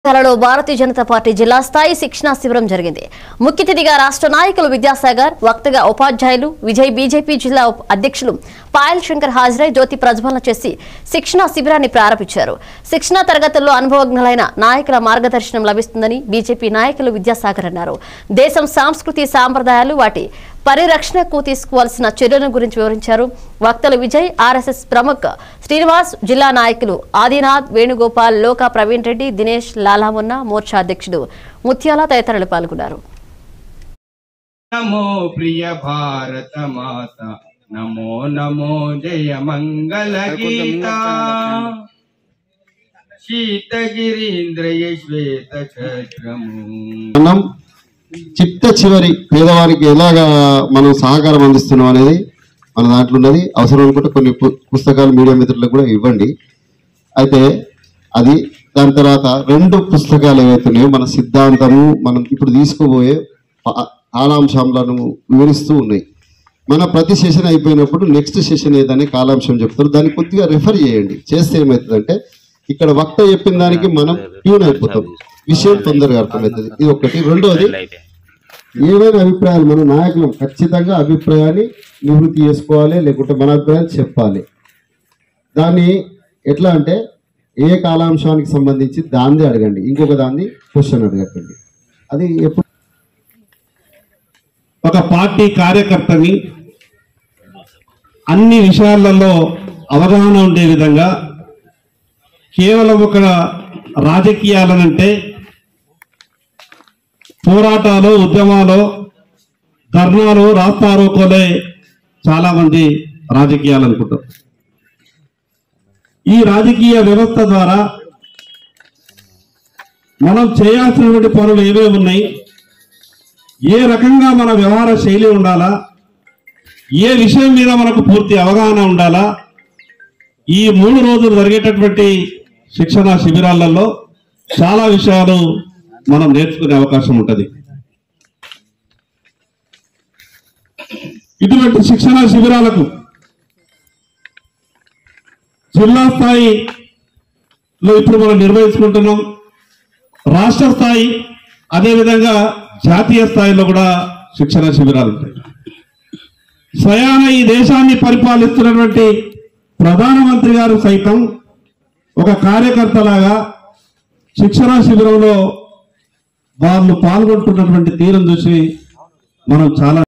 తెలంగాణలో భారతీయ జనతా పార్టీ జిల్లా స్థాయి శిక్షణా శిబిరం జరిగింది ముఖ్య అతిథిగా రాష్ట్ర నాయకులు విద్యాసాగర్ వక్తగా ఉపాధ్యాయులు విజయ్ బీజేపీ జిల్లా ఉప- అధ్యక్షులు పాయల్ శంకర్ హాజరై జ్యోతి ప్రజ్వలన చేసి శిక్షణా శిబిరాన్ని ప్రారంభించారు శిక్షణా తరగతుల్లో అనుభవజ్ఞులైన నాయకుల మార్గదర్శనం లభిస్తుందని బీజేపీ నాయకులు విద్యాసాగర్ అన్నారు దేశం సాంస్కృతి సాంప్రదాయాలు వాటి పరిరక్షణకు తీసుకోవాల్సిన చర్యల గురించి వివరించారు వక్తలు విజయ్ ఆర్ఎస్ఎస్ ప్రముఖ శ్రీనివాస్ జిల్లా నాయకులు ఆదినాథ్ వేణుగోపాల్ లోకా ప్రవీణ్ రెడ్డి దినేష్ లాలామున్న మోర్చా అధ్యక్షుడు ముత్యాల తదితరులు పాల్గొన్నారు నమో ప్రియ భారత మాత నమో నమో జయ మంగళ గీత శీతగిరీంద్రయ శ్వేత ఛత్రము మనం చిట్ట చివరి పేదవారికి ఎలాగా మనం సహకారం అందిస్తున్నాం అనేది మన దాంట్లో ఉన్నది అవసరం అనుకుంటే కొన్ని పు- పుస్తకాలు మీడియా మిత్రులకు కూడా ఇవ్వండి అయితే అది దాని తర్వాత రెండు పుస్తకాలు ఏవైతున్నాయో మన సిద్ధాంతము మనం ఇప్పుడు తీసుకోబోయే పా- కాలాంశాలను వివరిస్తూ ఉన్నాయి మన ప్రతి సెషన్ అయిపోయినప్పుడు నెక్స్ట్ సెషన్ ఏదనే కాలాంశం చెప్తారు దాన్ని కొద్దిగా రెఫర్ చేయండి చేస్తే ఏమవుతుందంటే ఇక్కడ వక్త చెప్పిన దానికి మనం ట్యూన్ అయిపోతాం విషయం తొందరగా అర్థమవుతుంది ఇది ఒకటి రెండోది ఏవైనా అభిప్రాయాలు మన నాయకులం ఖచ్చితంగా అభిప్రాయాన్ని నివృత్తి చేసుకోవాలి లేకుంటే మన అభిప్రాయాలు చెప్పాలి దాన్ని ఎట్లా అంటే ఏ కాలాంశానికి సంబంధించి దాన్ని అడగండి ఇంకొక దాన్ని క్వశ్చన్ అడగకండి అది ఎప్పుడు ఒక పార్టీ కార్యకర్తని అన్ని విషయాలలో అవగాహన ఉండే విధంగా కేవలం ఒక రాజకీయాలనంటే పోరాటాలు ఉద్యమాలు ధర్నాలు రాస్తారోకోలే చాలా మంది రాజకీయాలు అనుకుంటారు ఈ రాజకీయ వ్యవస్థ ద్వారా మనం చేయాల్సినటువంటి పనులు ఏవేవి ఉన్నాయి ఏ రకంగా మన వ్యవహార శైలి ఉండాలా ఏ విషయం మీద మనకు పూర్తి అవగాహన ఉండాలా ఈ మూడు రోజులు జరిగేటటువంటి శిక్షణ శిబిరాలలో చాలా విషయాలు మనం నేర్చుకునే అవకాశం ఉంటుంది ఇటువంటి శిక్షణ శిబిరాలకు జిల్లా స్థాయిలో ఇప్పుడు మనం నిర్వహించుకుంటున్నాం రాష్ట్ర స్థాయి అదేవిధంగా జాతీయ స్థాయిలో కూడా శిక్షణ శిబిరాలు ఉంటాయి స్వయాన ఈ దేశాన్ని పరిపాలిస్తున్నటువంటి ప్రధానమంత్రి గారు సైతం ఒక కార్యకర్తలాగా శిక్షణ శిబిరంలో వాళ్ళు పాల్గొంటున్నటువంటి తీరం చూసి మనం చాలా